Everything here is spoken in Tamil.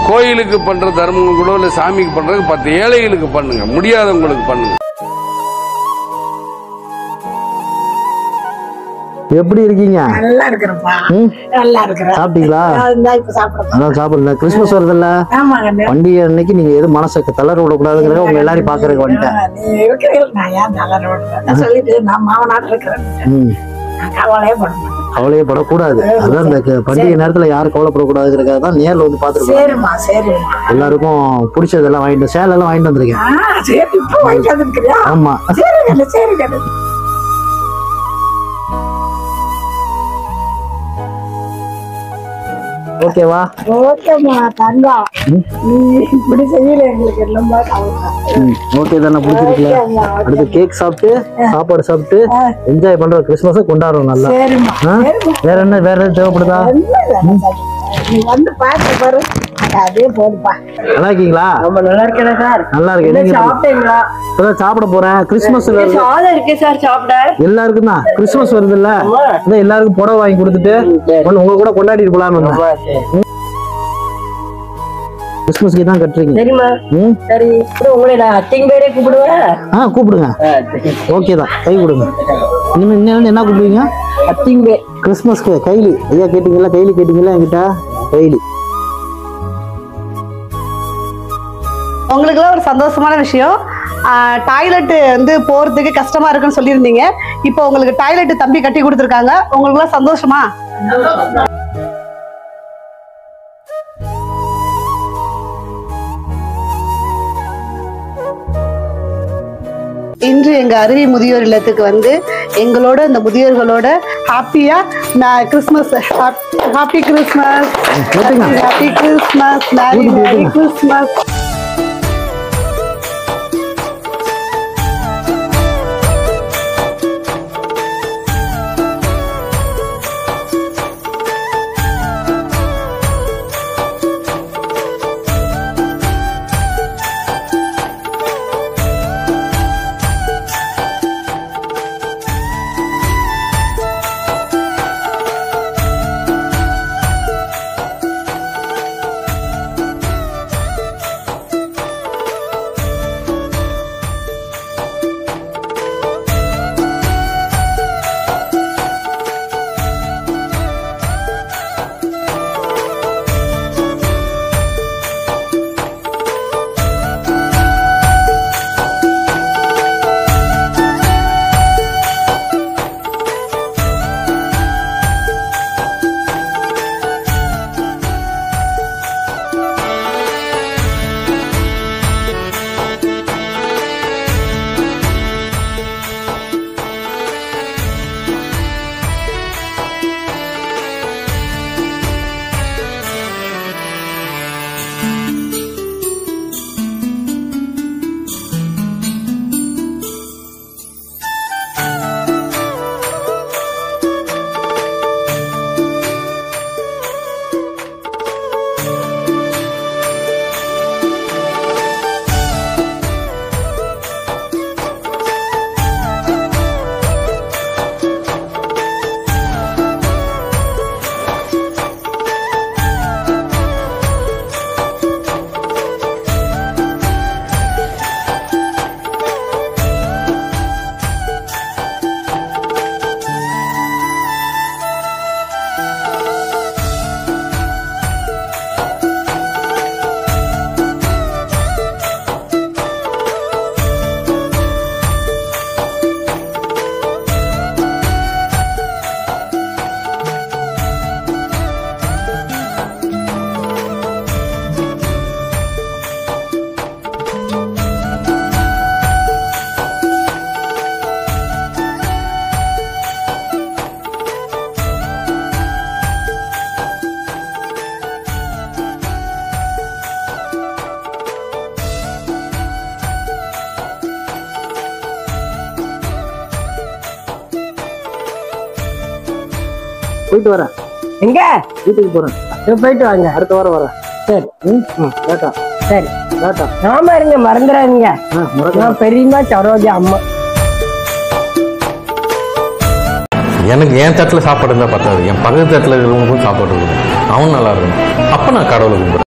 கோயிலுக்கு பண்ற தர்மம் கூட இல்ல சாமிக்கு பண்றதுக்கு பத்து ஏழைகளுக்கு பண்ணுங்க முடியாதவங்களுக்கு பண்ணுங்க எப்படி இருக்கீங்க நல்லா இருக்கிறப்பா ம் நல்லா இருக்கிறேன் சாப்பிட்டீங்களா இந்த இப்ப சாப்பிடுறேன் அதான் சாப்பிடல கிறிஸ்மஸ் வருதுல்ல ஆமாங்க அண்ணே. பண்டிகை அன்னைக்கு நீங்க எதுவும் மனசை தளர விடக்கூடாதுங்கிறத உங்க எல்லாரையும் பாக்குறதுக்கு வந்துட்டேன் நீ இருக்கிறீர்கள் நான் ஏன் நல்லா ரோடுறேன் நான் சொல்லிட்டு நான் மாமனாட்டு இருக்கிறேன் ம் நான் கவலையே பட மாட்டேன் கவலையே படக்கூடாது அதான் இந்த க- பண்டிகை நேரத்துல யாரும் கவலைப்படக்கூடாதுங்கிறதுக்காக தான் நேர்ல வந்து பாத்துருக்கோம் சரிம்மா சரிம்மா எல்லாருக்கும் பிடிச்சதெல்லாம் வாங்கிட்டு சேலை எல்லாம் வாங்கிட்டு வந்திருக்கேன் ஆ சரி இப்ப வாங்கிட்டு வந்துருக்கிறியா ஆமா சரி கண்ணு சரி கண்ணு ஓகேவா ஓகேம்மா தங்கம் நீ இப்படி செய்யல எங்களுக்கு எல்லாம் கவலை ஓகே தானே பிடிச்சிருக்கல ஓகேம்மா அடுத்து கேக் சாப்பிட்டு சாப்பாடு சாப்பிட்டு என்ஜாய் பண்ற கிறிஸ்மஸை கொண்டாடுறோம் நல்லா சரிம்மா ஆ? சரிம்மா வேற என்ன வேற எதுவும் தேவைப்படுதா ஒண்ணும் இல்ல, நான் சொல்றேன். நீ வந்து பார்த்து பாரு எனக்கு அதே போதுப்பா நல்லா இருக்கீங்களா ரொம்ப நல்லா இருக்கேன் சார் நல்லா இருக்கு நீங்க சாப்பிட்டீங்களா இப்பதான் சாப்பிட போறேன் கிறிஸ்மஸ் வருது சாதம் இருக்கு சார் சாப்பிட எல்லாருக்கும் தான் கிறிஸ்மஸ் வருது இல்ல அதான் எல்லாருக்கும் புடவை வாங்கி கொடுத்துட்டு ஒண்ணு உங்க கூட கொண்டாடிட்டு போலாம்னு வந்தேன். கிறிஸ்மஸ்க்கு தான் கட்டுறீங்க சரிம்மா ம் சரி அப்புறம் உங்களை நான் அத்தைங்க பேரே கூப்பிடுவேன் ஆ கூப்பிடுங்க ஓகே தான் கை கொடுங்க இனிமே இன்னும் என்ன கூப்பிடுவீங்க அத்திங்க பேர் கிறிஸ்மஸ்க்கு கைலி ஐயா கேட்டீங்களா கைலி கேட்டீங்களா என்கிட்ட கைலி உங்களுக்குலாம் ஒரு சந்தோஷமான விஷயம் டாய்லெட் வந்து போறதுக்கு கஷ்டமா இருக்குன்னு சொல்லியிருந்தீங்க இப்போ உங்களுக்கு டாய்லெட் தம்பி கட்டி கொடுத்துருக்காங்க உங்களுக்குலாம் சந்தோஷமா இன்று எங்க அருவி முதியோர் இல்லத்துக்கு வந்து எங்களோட இந்த முதியோர்களோட ஹாப்பியா நான் கிறிஸ்மஸ் ஹாப்பி கிறிஸ்மஸ் கேட்டுங்க. Happy Christmas merry merry Christmas போயிட்டு வரேன் எங்க வீட்டுக்கு போறேன் இதோ போயிட்டு வாங்க அடுத்த வாரம் வரேன் சரி ம் ம் லேட்டா சரி லேட்டா நாம இருங்க மறந்துடாதீங்க ஆ முறக்க நான் பெரியம்மா சரோஜா அம்மா எனக்கு என் தட்டில் சாப்பாடு இருந்தால் பத்தாது என் பக்கத்து தட்டில் இருக்கிறவங்களுக்கும் சாப்பாடு இருக்கணும் அவன் நல்லா இருக்கணும் அப்போ நான் கடவுளை கும்பிடுறேன்